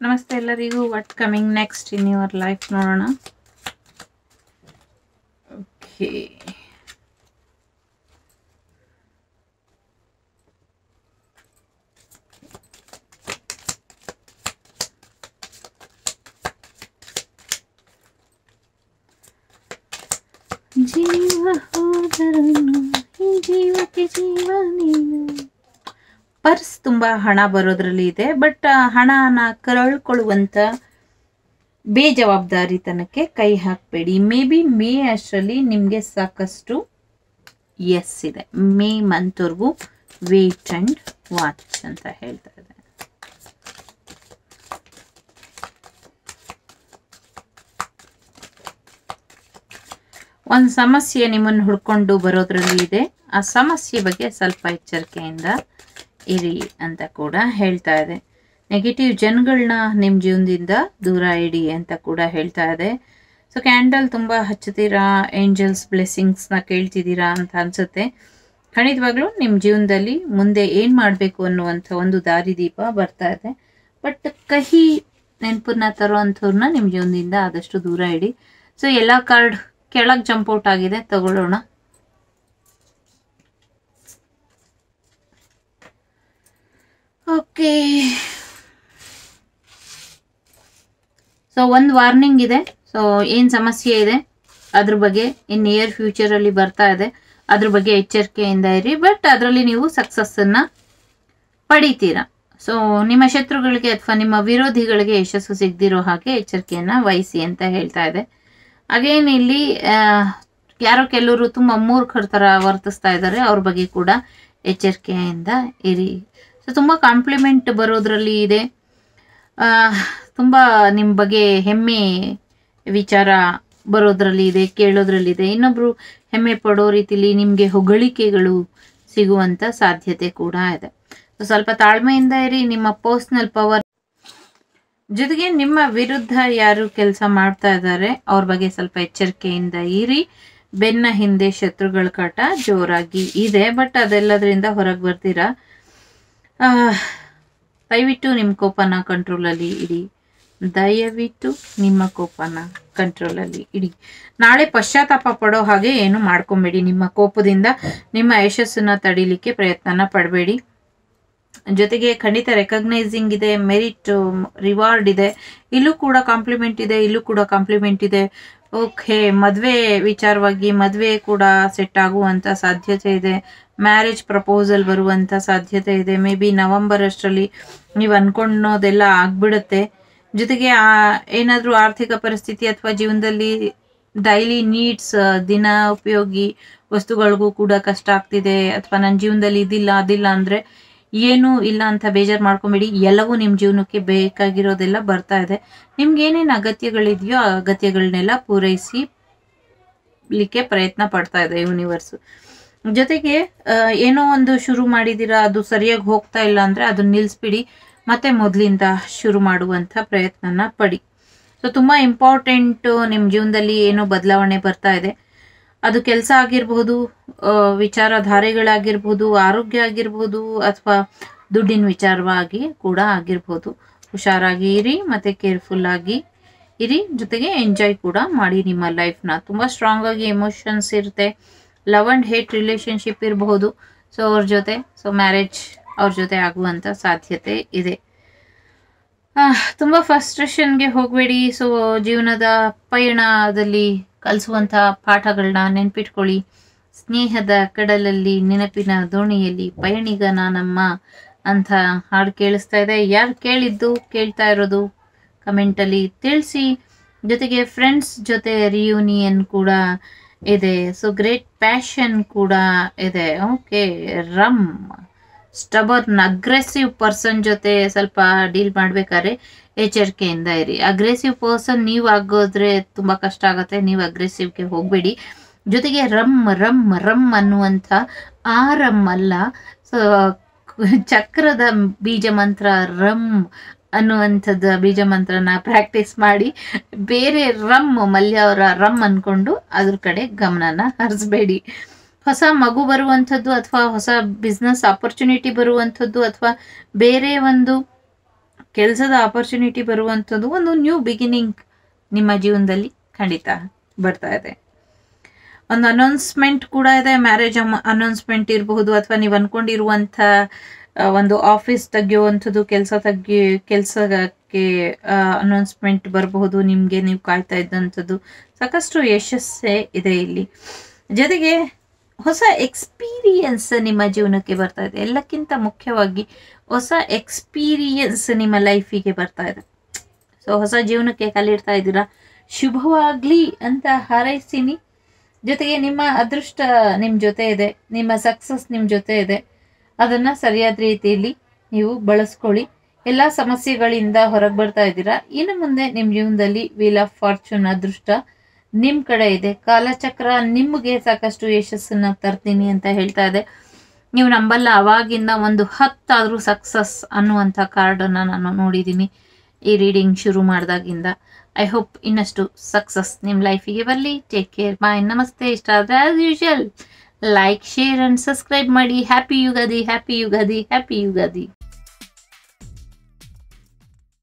ನಮಸ್ತೆ ಎಲ್ಲರಿಗೂ what coming next in your life ನೋಡೋಣ ಓಕೆ ಜೀವ ಹೋದರನು ಈ ಜೀವಕ್ಕೆ ಜೀವ ನೀನು ಪರ್ಸ್ ತುಂಬ ಹಣ ಬರೋದ್ರಲ್ಲಿ ಇದೆ ಬಟ್ ಹಣನ ಕರಳ್ಕೊಳ್ಳುವಂಥ ಬೇಜವಾಬ್ದಾರಿತನಕ್ಕೆ ಕೈ ಹಾಕಬೇಡಿ ಮೇ ಬಿ ಮೇ ಅಷ್ಟರಲ್ಲಿ ನಿಮಗೆ ಸಾಕಷ್ಟು ಎಸ್ ಇದೆ ಮೇ ಮಂತ್ವರೆಗೂ ವೇಟ್ ಆ್ಯಂಡ್ ವಾಚ್ ಅಂತ ಹೇಳ್ತಾ ಇದೆ ಒಂದು ಸಮಸ್ಯೆ ನಿಮ್ಮನ್ನು ಹುಡ್ಕೊಂಡು ಬರೋದ್ರಲ್ಲಿ ಇದೆ ಆ ಸಮಸ್ಯೆ ಬಗ್ಗೆ ಸ್ವಲ್ಪ ಎಚ್ಚರಿಕೆಯಿಂದ ಇರಿ ಅಂತ ಕೂಡ ಹೇಳ್ತಾ ಇದೆ ನೆಗೆಟಿವ್ ಜನಗಳನ್ನ ನಿಮ್ಮ ಜೀವನದಿಂದ ದೂರ ಇಡಿ ಅಂತ ಕೂಡ ಹೇಳ್ತಾ ಇದೆ ಸೊ ಕ್ಯಾಂಡಲ್ ತುಂಬ ಹಚ್ಚುತ್ತೀರಾ ಏಂಜಲ್ಸ್ ಬ್ಲೆಸ್ಸಿಂಗ್ಸ್ನ ಕೇಳ್ತಿದ್ದೀರಾ ಅಂತ ಅನ್ಸುತ್ತೆ ಖಂಡಿತವಾಗ್ಲೂ ನಿಮ್ಮ ಜೀವನದಲ್ಲಿ ಮುಂದೆ ಏನು ಮಾಡಬೇಕು ಅನ್ನುವಂಥ ಒಂದು ದಾರಿದೀಪ ಬರ್ತಾ ಇದೆ ಬಟ್ ಕಹಿ ನೆನಪನ್ನ ತರೋವಂಥವ್ರನ್ನ ನಿಮ್ಮ ಜೀವನದಿಂದ ಆದಷ್ಟು ದೂರ ಇಡಿ ಸೊ ಎಲ್ಲ ಕಾರ್ಡ್ ಕೆಳಗೆ ಜಂಪ್ ಔಟ್ ಆಗಿದೆ ತಗೊಳ್ಳೋಣ ಓಕೆ ಸೊ ಒಂದು ವಾರ್ನಿಂಗ್ ಇದೆ ಸೊ ಏನು ಸಮಸ್ಯೆ ಇದೆ ಅದ್ರ ಬಗ್ಗೆ ಇನ್ ನಿಯರ್ ಫ್ಯೂಚರಲ್ಲಿ ಬರ್ತಾ ಇದೆ ಅದ್ರ ಬಗ್ಗೆ ಎಚ್ಚರಿಕೆಯಿಂದ ಇರಿ ಬಟ್ ಅದರಲ್ಲಿ ನೀವು ಸಕ್ಸಸ್ಸನ್ನು ಪಡಿತೀರಾ ಸೊ ನಿಮ್ಮ ಶತ್ರುಗಳಿಗೆ ಅಥವಾ ನಿಮ್ಮ ವಿರೋಧಿಗಳಿಗೆ ಯಶಸ್ಸು ಸಿಗದಿರೋ ಹಾಗೆ ಎಚ್ಚರಿಕೆಯನ್ನು ವಹಿಸಿ ಅಂತ ಹೇಳ್ತಾ ಇದೆ ಅಗೇನ್ ಇಲ್ಲಿ ಆ, ಯಾರೋ ಕೆಲವರು ತುಂಬ ಮೂರ್ಖರ ಥರ ವರ್ತಿಸ್ತಾ ಇದ್ದಾರೆ ಅವ್ರ ಬಗ್ಗೆ ಕೂಡ ಎಚ್ಚರಿಕೆಯಿಂದ ಇರಿ ಸೊ ತುಂಬ ಕಾಂಪ್ಲಿಮೆಂಟ್ ಬರೋದ್ರಲ್ಲಿ ಇದೆ ಆ, ತುಂಬ ನಿಮ್ಮ ಬಗ್ಗೆ ಹೆಮ್ಮೆ ವಿಚಾರ ಬರೋದ್ರಲ್ಲಿ ಇದೆ ಕೇಳೋದ್ರಲ್ಲಿ ಇದೆ ಇನ್ನೊಬ್ರು ಹೆಮ್ಮೆ ಪಡೋ ರೀತಿಲಿ ನಿಮಗೆ ಹೊಗಳಿಕೆಗಳು ಸಿಗುವಂತ ಸಾಧ್ಯತೆ ಕೂಡ ಇದೆ ಸೊ ಸ್ವಲ್ಪ ತಾಳ್ಮೆಯಿಂದ ಇರಿ ನಿಮ್ಮ ಪರ್ಸ್ನಲ್ ಪವರ್ ಜೊತೆಗೆ ನಿಮ್ಮ ವಿರುದ್ಧ ಯಾರು ಕೆಲಸ ಮಾಡ್ತಾ ಇದ್ದಾರೆ ಅವ್ರ ಬಗ್ಗೆ ಸ್ವಲ್ಪ ಎಚ್ಚರಿಕೆಯಿಂದ ಇರಿ ಬೆನ್ನ ಹಿಂದೆ ಶತ್ರುಗಳ ಕಾಟ ಜೋರಾಗಿ ಇದೆ ಬಟ್ ಅದೆಲ್ಲದರಿಂದ ಹೊರಗೆ ಬರ್ತೀರಾ ಆ, ದಯವಿಟ್ಟು ನಿಮ್ಮ ಕೋಪನ ಕಂಟ್ರೋಲಲ್ಲಿ ಇಡಿ ದಯವಿಟ್ಟು ನಿಮ್ಮ ಕೋಪನ ಕಂಟ್ರೋಲಲ್ಲಿ ಇಡಿ ನಾಳೆ ಪಶ್ಚಾತ್ತಾಪ ಪಡೋ ಹಾಗೆ ಏನು ಮಾಡ್ಕೊಂಬೇಡಿ ನಿಮ್ಮ ಕೋಪದಿಂದ ನಿಮ್ಮ ಯಶಸ್ಸನ್ನ ತಡಿಲಿಕ್ಕೆ ಪ್ರಯತ್ನನ ಪಡಬೇಡಿ ಜೊತೆಗೆ ಖಂಡಿತ ರೆಕಗ್ನೈಸಿಂಗ್ ಇದೆ ಮೆರಿಟ್ ರಿವಾರ್ಡ್ ಇದೆ ಇಲ್ಲೂ ಕೂಡ ಕಾಂಪ್ಲಿಮೆಂಟ್ ಇದೆ ಇಲ್ಲೂ ಕೂಡ ಕಾಂಪ್ಲಿಮೆಂಟ್ ಇದೆ ಓಕೆ ಮದುವೆ ವಿಚಾರವಾಗಿ ಮದುವೆ ಕೂಡ ಸೆಟ್ ಆಗುವಂಥ ಸಾಧ್ಯತೆ ಇದೆ ಮ್ಯಾರೇಜ್ ಪ್ರಪೋಸಲ್ ಬರುವಂಥ ಸಾಧ್ಯತೆ ಇದೆ ಮೇ ಬಿ ನವಂಬರ್ ಅಷ್ಟರಲ್ಲಿ ನೀವು ಅನ್ಕೊಂಡೋದೆಲ್ಲ ಆಗ್ಬಿಡುತ್ತೆ ಜೊತೆಗೆ ಆ ಏನಾದರೂ ಆರ್ಥಿಕ ಪರಿಸ್ಥಿತಿ ಅಥವಾ ಜೀವನದಲ್ಲಿ ಡೈಲಿ ನೀಡ್ಸ್ ದಿನ ಉಪಯೋಗಿ ವಸ್ತುಗಳಿಗೂ ಕೂಡ ಕಷ್ಟ ಆಗ್ತಿದೆ ಅಥವಾ ನನ್ನ ಜೀವನದಲ್ಲಿ ಇದಿಲ್ಲ ಅದಿಲ್ಲ ಅಂದರೆ ಏನೂ ಇಲ್ಲ ಅಂತ ಬೇಜಾರು ಮಾಡ್ಕೊಂಬೇಡಿ ಎಲ್ಲವೂ ನಿಮ್ಮ ಜೀವನಕ್ಕೆ ಬೇಕಾಗಿರೋದೆಲ್ಲ ಬರ್ತಾ ಇದೆ ನಿಮ್ಗೆ ಏನೇನು ಅಗತ್ಯಗಳಿದೆಯೋ ಆ ಅಗತ್ಯಗಳನ್ನೆಲ್ಲ ಪೂರೈಸಿ ಲಿಕ್ಕೆ ಪ್ರಯತ್ನ ಪಡ್ತಾ ಇದೆ ಯೂನಿವರ್ಸ್ ಜೊತೆಗೆ ಆ, ಏನೋ ಒಂದು ಶುರು ಮಾಡಿದ್ದೀರಾ ಅದು ಸರಿಯಾಗಿ ಹೋಗ್ತಾ ಇಲ್ಲ ಅಂದರೆ ಅದನ್ನ ನಿಲ್ಲಿಸ್ಬಿಡಿ ಮತ್ತೆ ಮೊದಲಿಂದ ಶುರು ಮಾಡುವಂಥ ಪ್ರಯತ್ನನ ಪಡಿ ಸೊ ತುಂಬ ಇಂಪಾರ್ಟೆಂಟು ನಿಮ್ಮ ಜೀವನದಲ್ಲಿ ಏನೋ ಬದಲಾವಣೆ ಬರ್ತಾ ಇದೆ ಅದು ಕೆಲಸ ಆಗಿರ್ಬೋದು ಆ, ವಿಚಾರಧಾರೆಗಳಾಗಿರ್ಬೋದು ಆರೋಗ್ಯ ಆಗಿರ್ಬೋದು ಅಥವಾ ದುಡ್ಡಿನ ವಿಚಾರವಾಗಿ ಕೂಡ ಆಗಿರ್ಬೋದು ಹುಷಾರಾಗಿ ಇರಿ ಮತ್ತು ಕೇರ್ಫುಲ್ ಆಗಿ ಇರಿ ಜೊತೆಗೆ ಎಂಜಾಯ್ ಕೂಡ ಮಾಡಿ ನಿಮ್ಮ ಲೈಫ್ನ ತುಂಬ ಸ್ಟ್ರಾಂಗ್ ಆಗಿ ಎಮೋಷನ್ಸ್ ಇರುತ್ತೆ ಲವ್ ಆ್ಯಂಡ್ ಹೇಟ್ ರಿಲೇಶನ್ಶಿಪ್ ಇರಬಹುದು ಸೊ ಅವ್ರ ಜೊತೆ ಸೊ ಮ್ಯಾರೇಜ್ ಅವ್ರ ಜೊತೆ ಆಗುವಂಥ ಸಾಧ್ಯತೆ ಇದೆ ಆಹ್, ತುಂಬ ಫಸ್ಟ್ರೇಷನ್ಗೆ ಹೋಗಬೇಡಿ ಸೊ ಜೀವನದ ಪಯಣದಲ್ಲಿ ಕಲಿಸುವಂಥ ಪಾಠಗಳನ್ನ ನೆನ್ಪಿಟ್ಕೊಳ್ಳಿ ಸ್ನೇಹದ ಕಡಲಲ್ಲಿ ನೆನಪಿನ ದೋಣಿಯಲ್ಲಿ ಪಯಣಿಗನ ನಮ್ಮ ಅಂತ ಹಾಡು ಕೇಳಿಸ್ತಾ ಇದೆ ಯಾರು ಕೇಳಿದ್ದು ಕೇಳ್ತಾ ಇರೋದು ಕಮೆಂಟಲ್ಲಿ ತಿಳಿಸಿ ಜೊತೆಗೆ ಫ್ರೆಂಡ್ಸ್ ಜೊತೆ ರಿಯೂನಿಯನ್ ಕೂಡ ಇದೆ ಸೊ ಗ್ರೇಟ್ ಪ್ಯಾಷನ್ ಕೂಡ ಇದೆ ಓಕೆ ರಮ್ ಸ್ಟಬರ್ನ್ ಅಗ್ರೆಸಿವ್ ಪರ್ಸನ್ ಜೊತೆ ಸ್ವಲ್ಪ ಡೀಲ್ ಮಾಡ್ಬೇಕಾದ್ರೆ ಎಚ್ಚರಿಕೆಯಿಂದ ಇರಿ ಅಗ್ರೆಸಿವ್ ಪರ್ಸನ್ ನೀವು ಆಗೋದ್ರೆ ತುಂಬಾ ಕಷ್ಟ ಆಗುತ್ತೆ ನೀವು ಅಗ್ರೆಸಿವ್ಗೆ ಹೋಗಬೇಡಿ ಜೊತೆಗೆ ರಮ್ ರಮ್ ರಮ್ ಅನ್ನುವಂಥ ಆ ರಮ್ ಅಲ್ಲ ಸೊ ಚಕ್ರದ ಬೀಜ ಮಂತ್ರ ರಮ್ ಅನ್ನುವಂಥದ್ದು ಬೀಜ ಮಂತ್ರನ ಪ್ರಾಕ್ಟೀಸ್ ಮಾಡಿ ಬೇರೆ ರಮ್ ಮಲ್ಯ ಅವರ ರಮ್ ಅನ್ಕೊಂಡು ಅದ್ರ ಕಡೆ ಗಮನನ ಹರಿಸ್ಬೇಡಿ ಹೊಸ ಮಗು ಬರುವಂಥದ್ದು ಅಥವಾ ಹೊಸ ಬಿಸ್ನೆಸ್ ಆಪರ್ಚುನಿಟಿ ಬರುವಂಥದ್ದು ಅಥವಾ ಬೇರೆ ಒಂದು ಕೆಲಸದ ಆಪರ್ಚುನಿಟಿ ಬರುವಂಥದ್ದು ಒಂದು ನ್ಯೂ ಬಿಗಿನಿಂಗ್ ನಿಮ್ಮ ಜೀವನದಲ್ಲಿ ಖಂಡಿತ ಬರ್ತಾ ಇದೆ ಒಂದು ಅನೌನ್ಸ್ಮೆಂಟ್ ಕೂಡ ಇದೆ ಮ್ಯಾರೇಜ್ ಅನೌನ್ಸ್ಮೆಂಟ್ ಇರಬಹುದು ಅಥವಾ ನೀವು ಅನ್ಕೊಂಡಿರುವಂಥ ಆ, ಒಂದು ಆಫೀಸ್ ತೆಗೆಯುವಂಥದ್ದು ಕೆಲಸ ತೆಗಿ ಕೆಲಸಕ್ಕೆ ಅನೌನ್ಸ್ಮೆಂಟ್ ಬರಬಹುದು ನಿಮಗೆ ನೀವು ಕಾಯ್ತಾ ಇದ್ದಂಥದ್ದು ಸಾಕಷ್ಟು ಯಶಸ್ಸೇ ಇದೆ ಇಲ್ಲಿ ಜೊತೆಗೆ ಹೊಸ ಎಕ್ಸ್ಪೀರಿಯನ್ಸ್ ನಿಮ್ಮ ಜೀವನಕ್ಕೆ ಬರ್ತಾ ಇದೆ ಎಲ್ಲಕ್ಕಿಂತ ಮುಖ್ಯವಾಗಿ ಹೊಸ ಎಕ್ಸ್ಪೀರಿಯನ್ಸ್ ನಿಮ್ಮ ಲೈಫಿಗೆ ಬರ್ತಾ ಇದೆ ಸೊ ಹೊಸ ಜೀವನಕ್ಕೆ ಕಲಿಡ್ತಾ ಇದ್ದೀರಾ ಶುಭವಾಗ್ಲಿ ಅಂತ ಹಾರೈಸ್ತೀನಿ ಜೊತೆಗೆ ನಿಮ್ಮ ಅದೃಷ್ಟ ನಿಮ್ಮ ಜೊತೆ ಇದೆ ನಿಮ್ಮ ಸಕ್ಸಸ್ ನಿಮ್ಮ ಜೊತೆ ಇದೆ ಅದನ್ನ ಸರಿಯಾದ ರೀತಿಯಲ್ಲಿ ನೀವು ಬಳಸ್ಕೊಳ್ಳಿ ಎಲ್ಲ ಸಮಸ್ಯೆಗಳಿಂದ ಹೊರಗೆ ಬರ್ತಾ ಇದ್ದೀರಾ ಇನ್ನು ಮುಂದೆ ನಿಮ್ಮ ಜೀವನದಲ್ಲಿ ವೀಲ್ ಆಫ್ ಫಾರ್ಚೂನ್ ಅದೃಷ್ಟ ನಿಮ್ಮ ಕಡೆ ಇದೆ ಕಾಲಚಕ್ರ ನಿಮಗೆ ಸಾಕಷ್ಟು ಯಶಸ್ಸನ್ನ ತರ್ತೀನಿ ಅಂತ ಹೇಳ್ತಾ ಇದೆ ನೀವು ನಂಬಲ್ಲ ಅವಾಗಿಂದ ಒಂದು ಹತ್ತಾದರೂ ಸಕ್ಸಸ್ ಅನ್ನುವಂಥ ಕಾರ್ಡನ್ನು ನಾನು ನೋಡಿದ್ದೀನಿ ಈ ರೀಡಿಂಗ್ ಶುರು ಮಾಡಿದಾಗಿಂದ ಐ ಹೋಪ್ ಇನ್ನಷ್ಟು ಸಕ್ಸಸ್ ನಿಮ್ಮ ಲೈಫಿಗೆ ಬರಲಿ ಟೇಕ್ ಕೇರ್ ಬಾಯ್ ನಮಸ್ತೆ ಇಷ್ಟ ಆದರೆ as usual like share and subscribe ಮಾಡಿ happy Ugadi happy Ugadi happy Ugadi